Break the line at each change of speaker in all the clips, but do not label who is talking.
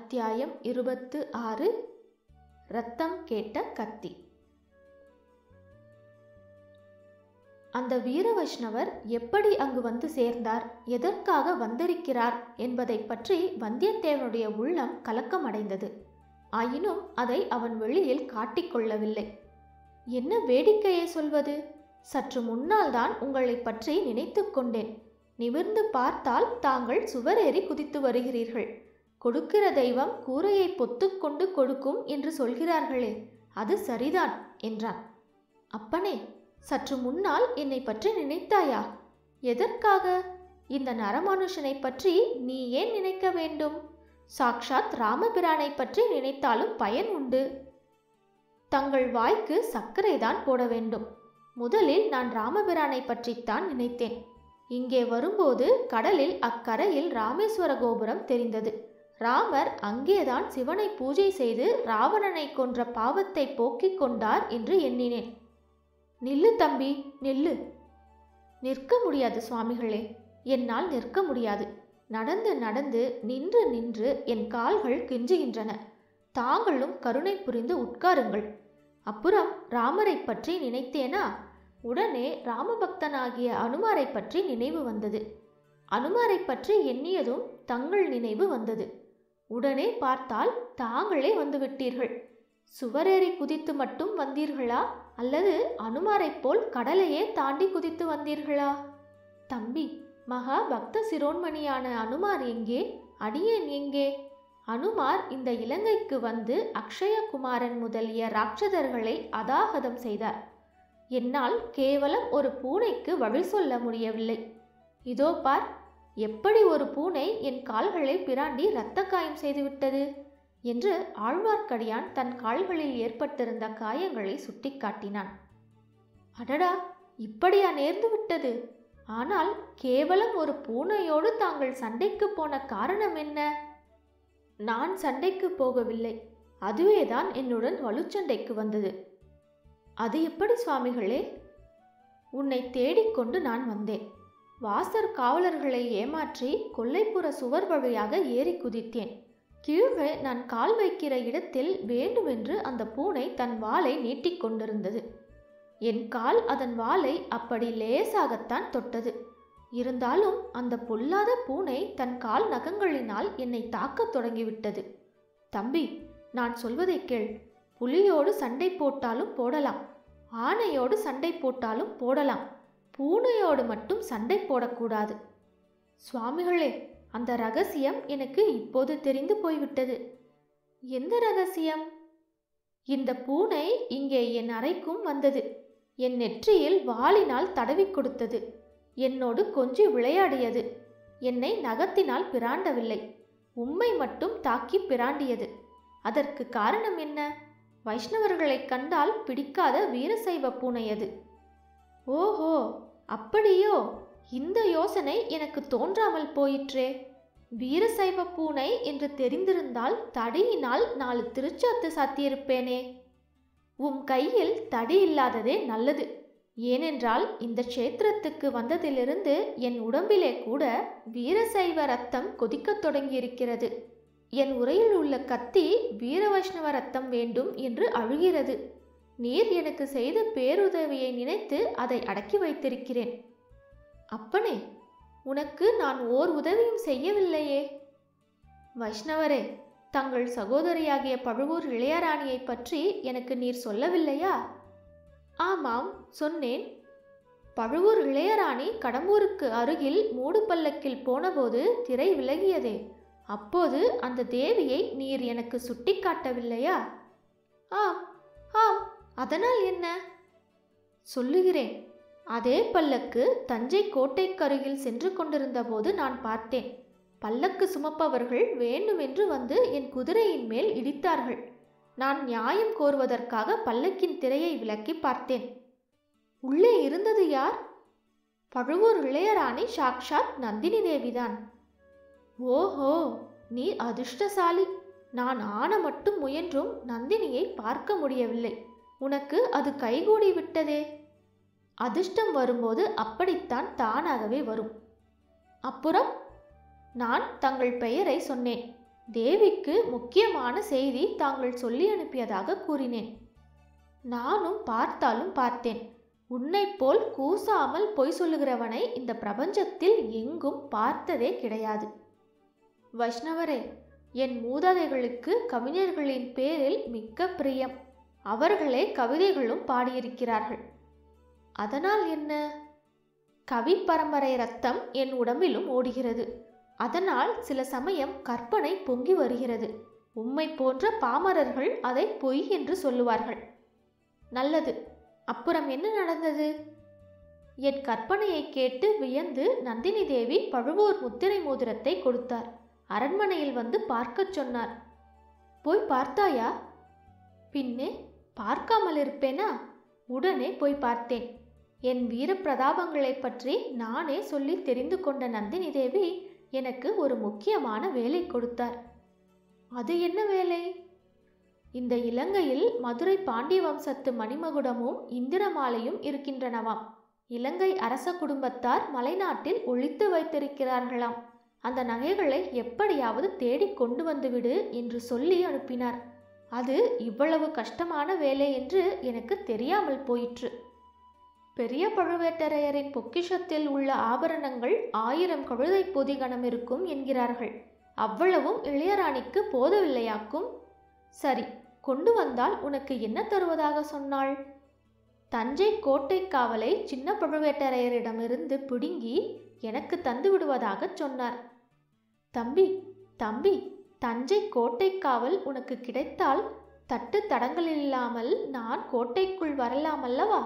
அத்தியாயம் இருபத்து ஆறு ரத்தம் கேட்ட கத்தி அந்த வீர வைஷ்ணவர் எப்படி அங்கு வந்து சேர்ந்தார் எதற்காக வந்திருக்கிறார் என்பதைப் பற்றி வந்தியத்தேவனுடைய உள்ளம் கலக்கமடைந்தது ஆயினும் அதை அவன் வெளியில் காட்டிக்கொள்ளவில்லை என்ன வேடிக்கையை சொல்வது சற்று முன்னால் தான் உங்களைப் பற்றி நினைத்து கொண்டேன் நிமிர்ந்து பார்த்தால் தாங்கள் சுவரேறி குதித்து வருகிறீர்கள் கொடுக்கிற தெய்வம் கூரையை பொத்துக்கொண்டு கொடுக்கும் என்று சொல்கிறார்களே அது சரிதான் என்றான் அப்பனே சற்று முன்னால் என்னை பற்றி நினைத்தாயா எதற்காக இந்த நரமனுஷனை பற்றி நீ ஏன் நினைக்க வேண்டும் சாக்ஷாத் ராமபிரானை பற்றி நினைத்தாலும் பயன் உண்டு தங்கள் வாய்க்கு சர்க்கரைதான் போட வேண்டும் முதலில் நான் ராமபிரானை பற்றித்தான் நினைத்தேன் இங்கே வரும்போது கடலில் அக்கரையில் ராமேஸ்வர கோபுரம் தெரிந்தது ராமர் அங்கேதான் சிவனை பூஜை செய்து ராவணனை கொன்ற பாவத்தை போக்கிக் கொண்டார் என்று எண்ணினேன் நில்லு தம்பி நில்லு நிற்க முடியாது சுவாமிகளே என்னால் நிற்க முடியாது நடந்து நடந்து நின்று நின்று என் கால்கள் கெஞ்சுகின்றன தாங்களும் கருணை புரிந்து உட்காருங்கள் அப்புறம் ராமரை பற்றி நினைத்தேனா உடனே ராமபக்தனாகிய அனுமாரை பற்றி நினைவு வந்தது அனுமாரை பற்றி எண்ணியதும் தங்கள் நினைவு வந்தது உடனே பார்த்தால் தாங்களே வந்துவிட்டீர்கள் சுவரேறி குதித்து மட்டும் வந்தீர்களா அல்லது அனுமாரைப் போல் கடலையே தாண்டி குதித்து வந்தீர்களா தம்பி மகா பக்த சிரோன்மணியான அனுமார் எங்கே அடியேன் எங்கே அனுமார் இந்த இலங்கைக்கு வந்து அக்ஷயகுமாரன் முதலிய ராட்சதர்களை அதாகதம் செய்தார் என்னால் கேவலம் ஒரு பூனைக்கு வழி சொல்ல முடியவில்லை இதோ பார் எப்படி ஒரு பூனை என் கால்களை பிராண்டி இரத்த காயம் செய்துவிட்டது என்று ஆழ்வார்க்கடியான் தன் கால்களில் ஏற்பட்டிருந்த காயங்களை சுட்டிக்காட்டினான் அடடா இப்படியா நேர்ந்து விட்டது ஆனால் கேவலம் ஒரு பூனையோடு தாங்கள் சண்டைக்கு போன காரணம் என்ன நான் சண்டைக்கு போகவில்லை அதுவேதான் என்னுடன் வலுச்சண்டைக்கு வந்தது அது எப்படி சுவாமிகளே உன்னை தேடிக்கொண்டு நான் வந்தேன் வாசர் காவலர்களை ஏமாற்றி கொல்லைப்புற சுவர் வழியாக ஏறி குதித்தேன் கீழே நான் கால் வைக்கிற இடத்தில் வேண்டுமென்று அந்த பூனை தன் வாளை நீட்டிக்கொண்டிருந்தது என் கால் அதன் வாளை அப்படி லேசாகத்தான் தொட்டது இருந்தாலும் அந்த பொல்லாத பூனை தன் கால் நகங்களினால் என்னை தாக்கத் தொடங்கிவிட்டது தம்பி நான் சொல்வதை கேள் புலியோடு சண்டை போட்டாலும் போடலாம் ஆனையோடு சண்டை போட்டாலும் போடலாம் பூனையோடு மட்டும் சண்டை போடக்கூடாது சுவாமிகளே அந்த ரகசியம் எனக்கு இப்போது தெரிந்து போய்விட்டது எந்த ரகசியம் இந்த பூனை இங்கே என் அறைக்கும் வந்தது என் நெற்றியில் வாளினால் தடவி கொடுத்தது என்னோடு கொஞ்சி விளையாடியது என்னை நகத்தினால் பிராண்டவில்லை உம்மை மட்டும் தாக்கி பிராண்டியது அதற்கு காரணம் என்ன வைஷ்ணவர்களைக் கண்டால் பிடிக்காத வீரசைவ பூனை அது ஓஹோ அப்படியோ இந்த யோசனை எனக்கு தோன்றாமல் போயிற்றே வீரசைவ பூனை என்று தெரிந்திருந்தால் தடியினால் நாலு திருச்சாத்து சாத்தியிருப்பேனே உம் கையில் தடி இல்லாததே நல்லது ஏனென்றால் இந்த க்ஷேத்திரத்துக்கு வந்ததிலிருந்து என் உடம்பிலே கூட வீரசைவ ரத்தம் கொதிக்கத் தொடங்கியிருக்கிறது என் உரையில் உள்ள கத்தி வீர வைஷ்ணவ ரத்தம் வேண்டும் என்று அழுகிறது நீர் எனக்கு செய்த பேருதவியை நினைத்து அதை அடக்கி வைத்திருக்கிறேன் அப்பனே உனக்கு நான் ஓர் உதவியும் செய்யவில்லையே வைஷ்ணவரே தங்கள் சகோதரியாகிய பழுவூர் இளையராணியை பற்றி எனக்கு நீர் சொல்லவில்லையா ஆமாம் சொன்னேன் பழுவூர் இளையராணி கடம்பூருக்கு அருகில் மூடு பல்லக்கில் போனபோது திரை விலகியதே அப்போது அந்த தேவியை நீர் எனக்கு சுட்டிக்காட்டவில்லையா ஆம் ஆம் அதனால் என்ன சொல்லுகிறேன் அதே பல்லக்கு தஞ்சை கோட்டைக்கருகில் சென்று கொண்டிருந்த போது நான் பார்த்தேன் பல்லக்கு சுமப்பவர்கள் வேண்டுமென்று வந்து என் குதிரையின் மேல் இடித்தார்கள் நான் நியாயம் கோருவதற்காக பல்லக்கின் திரையை விலக்கி பார்த்தேன் உள்ளே இருந்தது யார் பழுவூர் இளையராணி சாக்ஷாத் நந்தினி தேவிதான் ஓஹோ நீ அதிர்ஷ்டசாலி நான் ஆன மட்டும் முயன்றும் நந்தினியை பார்க்க முடியவில்லை உனக்கு அது கைகூடி விட்டதே அதிர்ஷ்டம் வரும்போது அப்படித்தான் தானாகவே வரும் அப்புறம் நான் தங்கள் பெயரை சொன்னேன் தேவிக்கு முக்கியமான செய்தி தாங்கள் சொல்லி அனுப்பியதாக கூறினேன் நானும் பார்த்தாலும் பார்த்தேன் உன்னைப் போல் கூசாமல் பொய் சொல்லுகிறவனை இந்த பிரபஞ்சத்தில் எங்கும் பார்த்ததே கிடையாது வைஷ்ணவரே என் மூதாதைகளுக்கு கவிஞர்களின் பேரில் மிக்க பிரியம் அவர்களே கவிதைகளும் பாடியிருக்கிறார்கள் அதனால் என்ன கவி பரம்பரை ரத்தம் என் உடம்பிலும் ஓடுகிறது அதனால் சில சமயம் கற்பனை பொங்கி வருகிறது உம்மை போன்ற பாமரர்கள் அதை பொய் என்று சொல்லுவார்கள் நல்லது அப்புறம் என்ன நடந்தது என் கற்பனையை கேட்டு வியந்து நந்தினி தேவி பழுவூர் முத்திரை மோதிரத்தை கொடுத்தார் அரண்மனையில் வந்து பார்க்கச் சொன்னார் போய் பார்த்தாயா பின்னே பார்க்காமல் இருப்பேனா உடனே போய் பார்த்தேன் என் வீர பிரதாபங்களைப் பற்றி நானே சொல்லி தெரிந்து கொண்ட நந்தினி தேவி எனக்கு ஒரு முக்கியமான வேலை கொடுத்தார் அது என்ன வேலை இந்த இலங்கையில் மதுரை பாண்டிய வம்சத்து மணிமகுடமும் இந்திரமாலையும் இருக்கின்றனவாம் இலங்கை அரச குடும்பத்தார் மலைநாட்டில் ஒழித்து வைத்திருக்கிறார்களாம் அந்த நகைகளை எப்படியாவது தேடி கொண்டு வந்துவிடு என்று சொல்லி அனுப்பினார் அது இவ்வளவு கஷ்டமான வேலை என்று எனக்கு தெரியாமல் போயிற்று பெரிய பழுவேட்டரையரின் பொக்கிஷத்தில் உள்ள ஆபரணங்கள் ஆயிரம் கழுதை பொதிகணம் இருக்கும் என்கிறார்கள் அவ்வளவும் இளையராணிக்கு போதவில்லையாக்கும் சரி கொண்டு வந்தால் உனக்கு என்ன தருவதாக சொன்னாள் தஞ்சை கோட்டை காவலை சின்ன பழுவேட்டரையரிடமிருந்து பிடுங்கி எனக்கு தந்து விடுவதாகச் சொன்னார் தம்பி தம்பி தஞ்சை கோட்டை காவல் உனக்கு கிடைத்தால் தட்டு தடங்கள் இல்லாமல் நான் கோட்டைக்குள் வரலாம் அல்லவா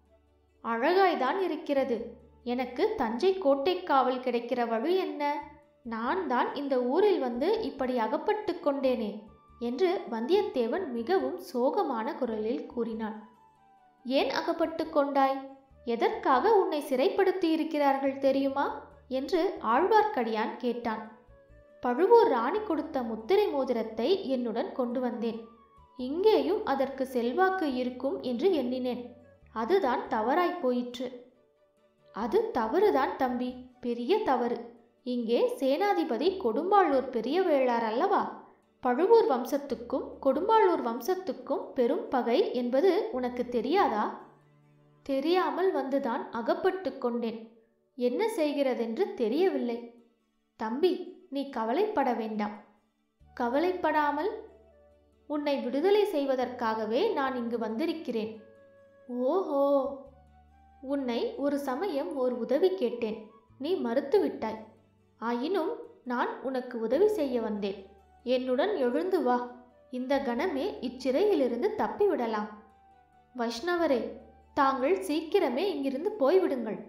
அழகாய்தான் இருக்கிறது எனக்கு தஞ்சை கோட்டை காவல் கிடைக்கிற வழி என்ன நான் தான் இந்த ஊரில் வந்து இப்படி அகப்பட்டு கொண்டேனே என்று வந்தியத்தேவன் மிகவும் சோகமான குரலில் கூறினான் ஏன் அகப்பட்டு கொண்டாய் எதற்காக உன்னை சிறைப்படுத்தி இருக்கிறார்கள் தெரியுமா என்று ஆழ்வார்க்கடியான் கேட்டான் பழுவூர் ராணி கொடுத்த முத்திரை மோதிரத்தை என்னுடன் கொண்டு வந்தேன் இங்கேயும் அதற்கு செல்வாக்கு இருக்கும் என்று எண்ணினேன் அதுதான் தவறாய் போயிற்று அது தவறுதான் தம்பி பெரிய தவறு இங்கே சேனாதிபதி கொடும்பாளூர் பெரிய வேளார் அல்லவா பழுவூர் வம்சத்துக்கும் கொடும்பாளூர் வம்சத்துக்கும் பெரும் பகை என்பது உனக்கு தெரியாதா தெரியாமல் வந்துதான் அகப்பட்டு கொண்டேன் என்ன செய்கிறதென்று தெரியவில்லை தம்பி நீ கவலைப்பட வேண்டாம் கவலைப்படாமல் உன்னை விடுதலை செய்வதற்காகவே நான் இங்கு வந்திருக்கிறேன் ஓஹோ உன்னை ஒரு சமயம் ஓர் உதவி கேட்டேன் நீ மறுத்துவிட்டாய் ஆயினும் நான் உனக்கு உதவி செய்ய வந்தேன் என்னுடன் எழுந்து வா இந்த கணமே இச்சிறையிலிருந்து தப்பிவிடலாம் வைஷ்ணவரே தாங்கள் சீக்கிரமே இங்கிருந்து போய்விடுங்கள்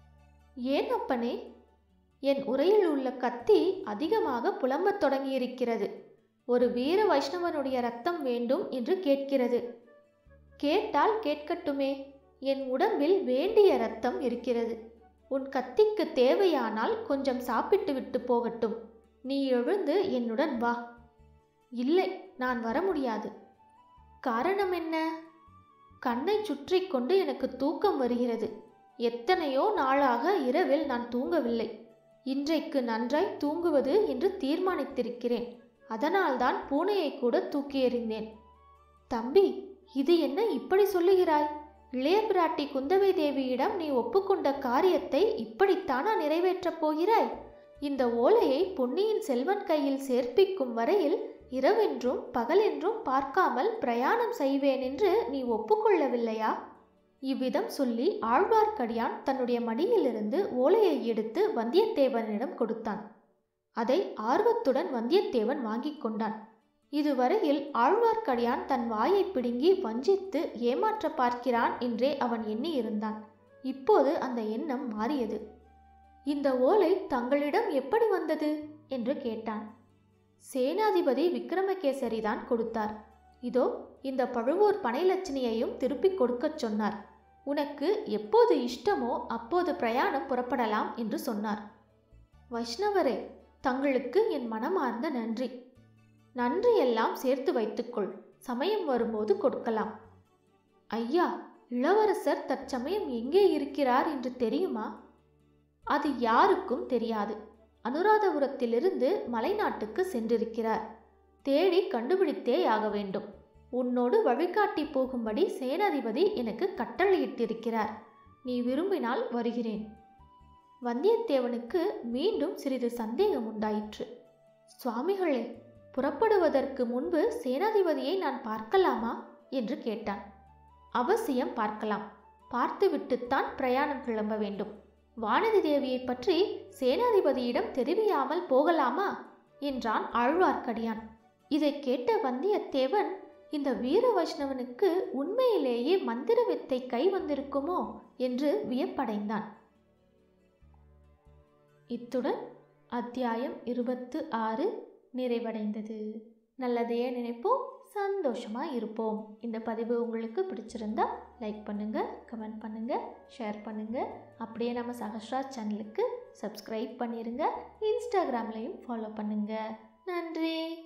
ஏன் அப்பனே என் உரையில் உள்ள கத்தி அதிகமாக புலம்பத் தொடங்கியிருக்கிறது ஒரு வீர வைஷ்ணவனுடைய ரத்தம் வேண்டும் என்று கேட்கிறது கேட்டால் கேட்கட்டுமே என் உடம்பில் வேண்டிய ரத்தம் இருக்கிறது உன் கத்திக்கு தேவையானால் கொஞ்சம் சாப்பிட்டு விட்டு போகட்டும் நீ எழுந்து என்னுடன் வா இல்லை நான் வர முடியாது காரணம் என்ன கண்ணை சுற்றி கொண்டு எனக்கு தூக்கம் வருகிறது எத்தனையோ நாளாக இரவில் நான் தூங்கவில்லை இன்றைக்கு நன்றாய் தூங்குவது என்று தீர்மானித்திருக்கிறேன் அதனால்தான் பூனையை கூட தூக்கி எறிந்தேன் தம்பி இது என்ன இப்படி சொல்லுகிறாய் இளைய பிராட்டி குந்தவை தேவியிடம் நீ ஒப்புக்கொண்ட காரியத்தை இப்படித்தானா நிறைவேற்றப் போகிறாய் இந்த ஓலையை பொன்னியின் செல்வன் கையில் சேர்ப்பிக்கும் வரையில் இரவென்றும் பகலென்றும் பார்க்காமல் பிரயாணம் செய்வேன் என்று நீ ஒப்புக்கொள்ளவில்லையா இவ்விதம் சொல்லி ஆழ்வார்க்கடியான் தன்னுடைய மடியிலிருந்து ஓலையை எடுத்து வந்தியத்தேவனிடம் கொடுத்தான் அதை ஆர்வத்துடன் வந்தியத்தேவன் வாங்கிக் கொண்டான் இதுவரையில் ஆழ்வார்க்கடியான் தன் வாயை பிடுங்கி வஞ்சித்து ஏமாற்ற பார்க்கிறான் என்றே அவன் எண்ணி இருந்தான் இப்போது அந்த எண்ணம் மாறியது இந்த ஓலை தங்களிடம் எப்படி வந்தது என்று கேட்டான் சேனாதிபதி விக்ரமகேசரிதான் கொடுத்தார் இதோ இந்த பழுவூர் பனைலட்சுமியையும் திருப்பிக் கொடுக்கச் சொன்னார் உனக்கு எப்போது இஷ்டமோ அப்போது பிரயாணம் புறப்படலாம் என்று சொன்னார் வைஷ்ணவரே தங்களுக்கு என் மனமார்ந்த நன்றி நன்றி எல்லாம் சேர்த்து வைத்துக்கொள் சமயம் வரும்போது கொடுக்கலாம் ஐயா இளவரசர் தற்சமயம் எங்கே இருக்கிறார் என்று தெரியுமா அது யாருக்கும் தெரியாது அனுராதபுரத்திலிருந்து மலைநாட்டுக்கு சென்றிருக்கிறார் தேடி கண்டுபிடித்தே ஆக வேண்டும் உன்னோடு வழிகாட்டி போகும்படி சேனாதிபதி எனக்கு கட்டளையிட்டிருக்கிறார் நீ விரும்பினால் வருகிறேன் வந்தியத்தேவனுக்கு மீண்டும் சிறிது சந்தேகம் உண்டாயிற்று சுவாமிகளே புறப்படுவதற்கு முன்பு சேனாதிபதியை நான் பார்க்கலாமா என்று கேட்டான் அவசியம் பார்க்கலாம் பார்த்துவிட்டுத்தான் பிரயாணம் கிளம்ப வேண்டும் வானதி தேவியை பற்றி சேனாதிபதியிடம் தெரிவியாமல் போகலாமா என்றான் ஆழ்வார்க்கடியான் இதை கேட்ட வந்தியத்தேவன் இந்த வீர வைஷ்ணவனுக்கு உண்மையிலேயே மந்திர வித்தை கை வந்திருக்குமோ என்று வியப்படைந்தான் இத்துடன் அத்தியாயம் இருபத்து ஆறு நிறைவடைந்தது நல்லதையே நினைப்போம் சந்தோஷமாக இருப்போம் இந்த பதிவு உங்களுக்கு பிடிச்சிருந்தா லைக் பண்ணுங்கள் கமெண்ட் பண்ணுங்கள் ஷேர் பண்ணுங்கள் அப்படியே நம்ம சஹஸ்ரா சேனலுக்கு சப்ஸ்கிரைப் பண்ணிடுங்க இன்ஸ்டாகிராம்லேயும் ஃபாலோ பண்ணுங்கள் நன்றி